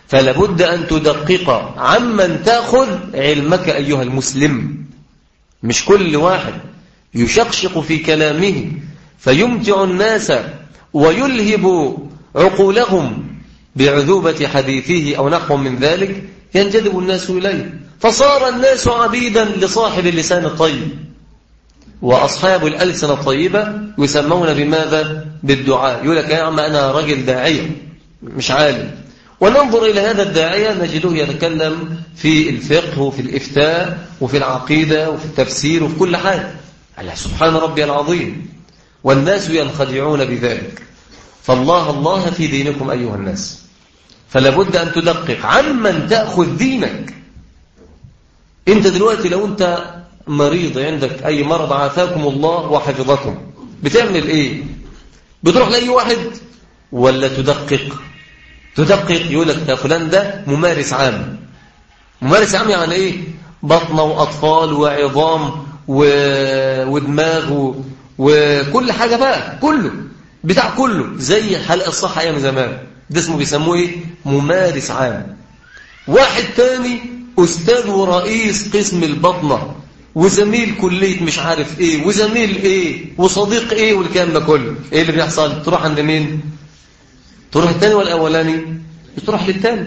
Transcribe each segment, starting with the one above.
فلابد أن تدقق عمن تأخذ علمك أيها المسلم مش كل واحد يشقشق في كلامه فيمتع الناس ويلهب عقولهم بعذوبة حديثه أو نحو من ذلك ينجذب الناس إليه فصار الناس عبيدا لصاحب اللسان الطيب وأصحاب الألسنة الطيبة يسمون بماذا؟ بالدعاء يقول لك يا عم أنا رجل داعية مش عالم وننظر إلى هذا الداعية نجده يتكلم في الفقه وفي الإفتاء وفي العقيدة وفي التفسير وفي كل حاجة الله سبحان ربي العظيم والناس ينخدعون بذلك فالله الله في دينكم أيها الناس فلا بد أن تدقق عمن تأخذ دينك أنت دلوقتي لو أنت مريض عندك أي مرض عافاكم الله وحفظكم بتعمل إيه بتروح لأي واحد ولا تدقق تدقق يقول لك ده فلان ده ممارس عام ممارس عام يعني ايه بطنه واطفال وعظام و... ودماغ و... وكل حاجه بقى كله بتاع كله زي حلقه الصحه ايام زمان ده اسمه بيسموه ايه ممارس عام واحد تاني استاذ ورئيس قسم البطنه وزميل كليه مش عارف ايه وزميل ايه وصديق ايه والكلام ده كله ايه اللي بيحصل تروح عند مين تروح الثاني والأولاني تروح للثاني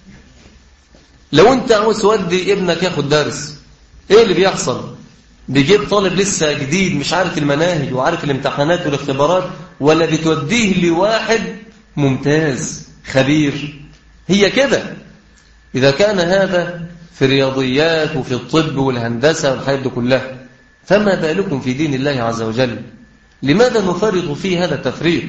لو انت عاوز تودي ابنك ياخد درس ايه اللي بيحصل بيجيب طالب لسه جديد مش عارف المناهج وعارف الامتحانات والاختبارات ولا بتوديه لواحد ممتاز خبير هي كده إذا كان هذا في الرياضيات وفي الطب والهندسة والحياة دي كلها فما بالكم في دين الله عز وجل لماذا نفرط فيه هذا التفريط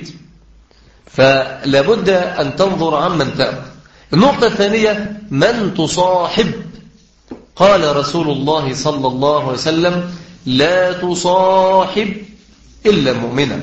فلا بد أن تنظر عمن تأخذ النقطة الثانية من تصاحب قال رسول الله صلى الله عليه وسلم لا تصاحب إلا مؤمنا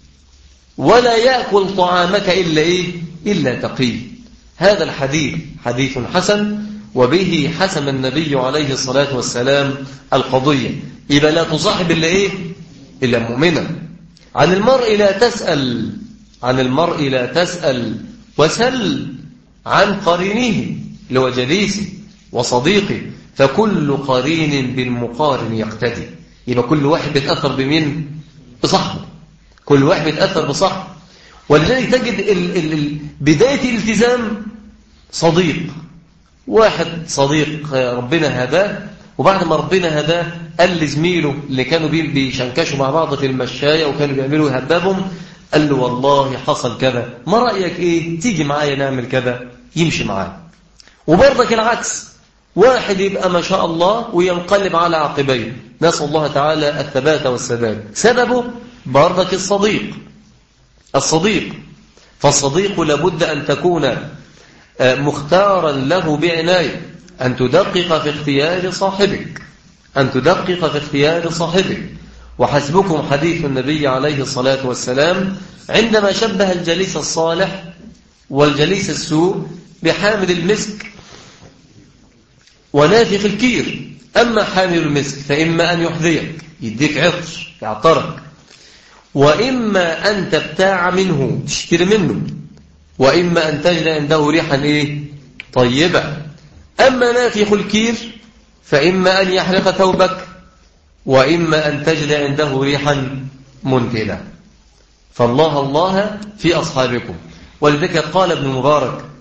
ولا يأكل طعامك إلا إيه إلا تقي هذا الحديث حديث حسن وبه حسم النبي عليه الصلاة والسلام القضية إذا لا تصاحب إلا إيه إلا مؤمنا عن المرء لا تسأل عن المرء لا تسأل وسل عن قرينه لو جليسه وصديقه فكل قرين بالمقارن يقتدي يبقى كل واحد بيتأثر بمين بصحبه كل واحد بيتأثر بصحبه ولذلك تجد ال ال ال بداية الالتزام صديق واحد صديق ربنا هداه وبعد ما ربنا هداه قال لزميله اللي كانوا بيشنكشوا مع بعض في المشاية وكانوا بيعملوا يهببهم قال له والله حصل كذا ما رأيك ايه تيجي معايا نعمل كذا يمشي معاه وبرضك العكس واحد يبقى ما شاء الله وينقلب على عقبيه نسأل الله تعالى الثبات والسداد سببه برضك الصديق الصديق فالصديق لابد أن تكون مختارا له بعناية أن تدقق في اختيار صاحبك أن تدقق في اختيار صاحبك وحسبكم حديث النبي عليه الصلاة والسلام عندما شبه الجليس الصالح والجليس السوء بحامل المسك ونافخ الكير أما حامل المسك فإما أن يحذيك يديك عطر يعطرك وإما أن تبتاع منه تشتري منه وإما أن تجد عنده ريحا إيه؟ طيبة أما نافخ الكير فإما أن يحرق ثوبك وإما أن تجد عنده ريحا منتنة فالله الله في أصحابكم ولذلك قال ابن مبارك